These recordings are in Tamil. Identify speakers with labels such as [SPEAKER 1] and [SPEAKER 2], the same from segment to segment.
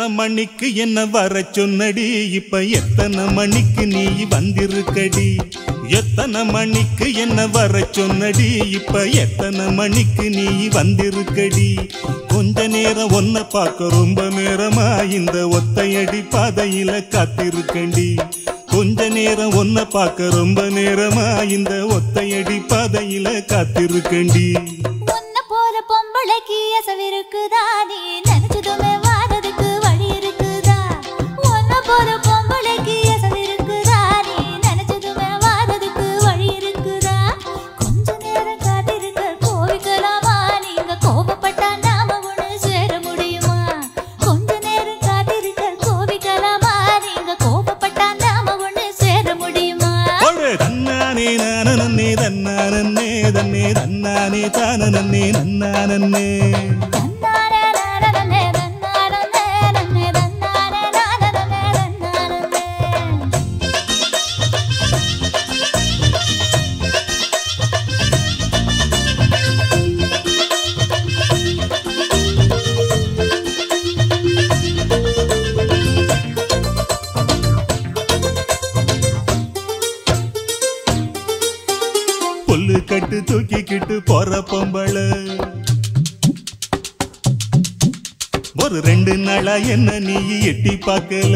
[SPEAKER 1] மணிக்கு என்ன வர சொன்னடி இப்ப எத்தனை மணிக்கு நீ வந்திருக்கடி எத்தனை மணிக்கு என்ன வர சொன்னடி இப்ப எத்தனை மணிக்கு நீ வந்திருக்கடி கொஞ்ச நேரம் ஒன்ன பார்க்க ரொம்ப நேரமா இந்த ஒத்தையடி பாதையில காத்திருக்கண்டி கொஞ்ச நேரம் ஒன்ன பார்க்க ரொம்ப நேரமா இந்த ஒத்தையடி பாதையில காத்திருக்கண்டி
[SPEAKER 2] உன்னை போல பொம்பளைக்கு அசவிருக்குதா நீ நினைச்சதுமே வாரதுக்கு வழி இருக்குதா உன்னை போல பொம்பளைக்கு அசவிருக்குதா நீ நினைச்சதுமே வாரதுக்கு வழி இருக்குதா கொஞ்ச நேரம் காத்திருக்க கோவிக்கலாமா நீங்க கோபப்பட்டா நாம ஒண்ணு சேர முடியுமா கொஞ்ச நேரம் காத்திருக்க கோவிக்கலாமா நீங்க கோபப்பட்டா நாம ஒண்ணு சேர முடியுமா
[SPEAKER 1] ஒரு தன்னானே நானே தன்னானே தன்னே தன்னானே தானே நன்னானே
[SPEAKER 2] தன்னாரே நானனே தன்னாரனே நன்னே தன்னாரே நானனே தன்னாரனே
[SPEAKER 1] புல்லு கட்டு தூக்கிக்கிட்டு போற பொம்பளை ஒரு ரெண்டு நாளா என்ன நீ எட்டி பார்க்கல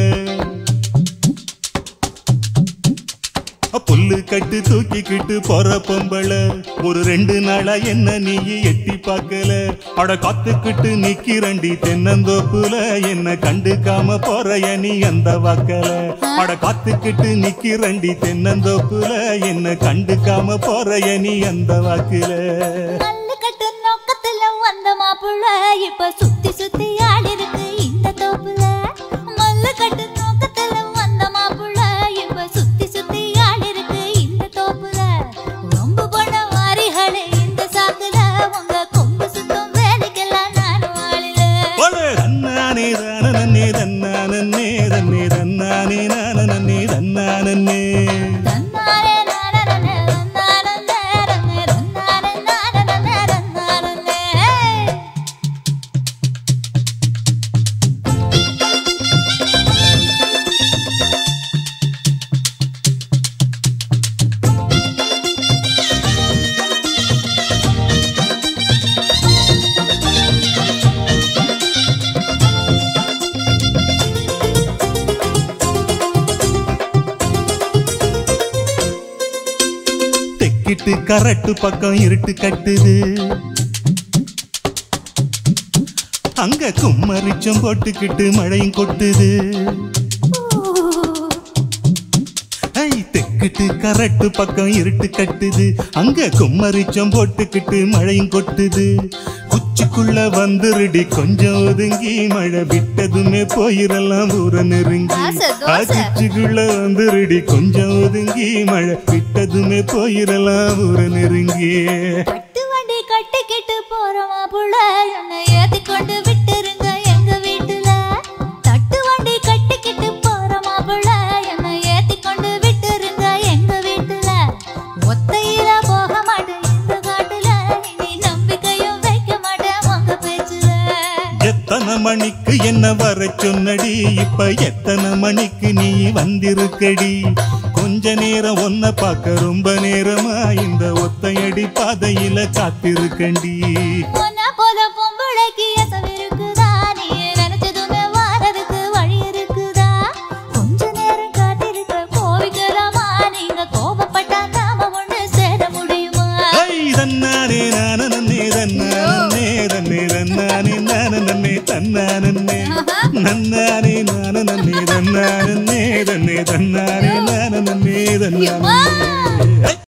[SPEAKER 1] புல்லு கட்டு தூக்கிக்கிட்டு போற பொம்பளை ஒரு ரெண்டு நாளா என்ன நீ எட்டி பார்க்கல அட காத்துக்கிட்டு நிக்கிறண்டி தென்னந்தோப்புல என்ன கண்டுக்காம போறைய நீ அந்த வாக்கல அட காத்துக்கிட்டு நிக்கிறண்டி தென்னந்தோப்புல என்ன கண்டுக்காம போறைய நீ அந்த வாக்குல
[SPEAKER 2] நல்ல கட்டு நோக்கத்துல வந்த மாப்புள்ள இப்ப சுத்தி சுத்தி ஆடிருக்கு இந்த தோப்புல மல்ல கட்டு நோக்கத்துல வந்த மாப்புள்ள இப்ப சுத்தி சுத்தி ஆடிருக்கு இந்த தோப்புல ரொம்ப பண்ண வாரிகளே இந்த சாக்குல உங்க கொம்பு சுத்தம் வேலைக்கெல்லாம் நானும் ஆளில
[SPEAKER 1] ஒளு தன்னானே தானே தன்னானே தன்னே தன்னானே நானே தன்னானே
[SPEAKER 2] தன்னாரே நானனே தன்னாரனே ரன்னே தன்னாரே நானனே தன்னாரனே
[SPEAKER 1] தெக்கிட்டு கரட்டு பக்கம் இருட்டு கட்டுது அங்க கும்மரிச்சம் போட்டுக்கிட்டு மழையும் கொட்டுது ஐ தெக்கிட்டு கரட்டு பக்கம் இருட்டு கட்டுது அங்க கும்மரிச்சம் போட்டுக்கிட்டு மழையும் கொட்டுது குச்சிக்குள்ள வந்துருடி கொஞ்சம் ஒதுங்கி மழை விட்டதுமே போயிரலாம் ஊர நெருங்கி
[SPEAKER 2] தோசை, தோசை.
[SPEAKER 1] குச்சிக்குள்ள வந்துருடி கொஞ்சம் ஒதுங்கி மழை விட்டதுமே போயிரலாம் ஊர நெருங்கி
[SPEAKER 2] கட்டு வண்டி கட்டிக்கிட்டு போறோமா புள்ள என்னை ஏத்தி கொண்டு விட்டுருங்க எங்க வீட்டுல தட்டு வண்டி கட்டிக்கிட்டு போறோமா புள்ள என்னை ஏத்தி கொண்டு விட்டுருங்க எங்க வீட்டுல ஒத்தையில போக மாட்டேன் இந்த காட்டுல இனி நம்பிக்கையும் வைக்க மாட்டேன் உங்க பேச்சுல
[SPEAKER 1] எத்தனை மணிக்கு என்ன வர சொன்னடி இப்ப எத்தனை மணிக்கு நீ வந்திருக்கடி கொஞ்ச நேரம் ஒன்ன பார்க்க ரொம்ப நேரமா இந்த ஒத்தையடி பாதையில காத்திருக்கண்டி
[SPEAKER 2] உன்னை போல பொம்பளைக்கு அசவிருக்குதா? நீ நினைச்சதுமே வாரதுக்கு வழி இருக்குதா? கொஞ்ச நேரம் காத்திருக்க கோவிக்கலாமா? நீங்க கோபப்பட்டா நாம ஒண்ணு சேர முடியுமா?
[SPEAKER 1] ஐ தன்னானே நானே தன்னானே தன்னே தன்னானே நானே தன்னானே நன்னானே நானே தன்னானே தன்னே தன்னானே நானே தன்னானே
[SPEAKER 2] எம்மா!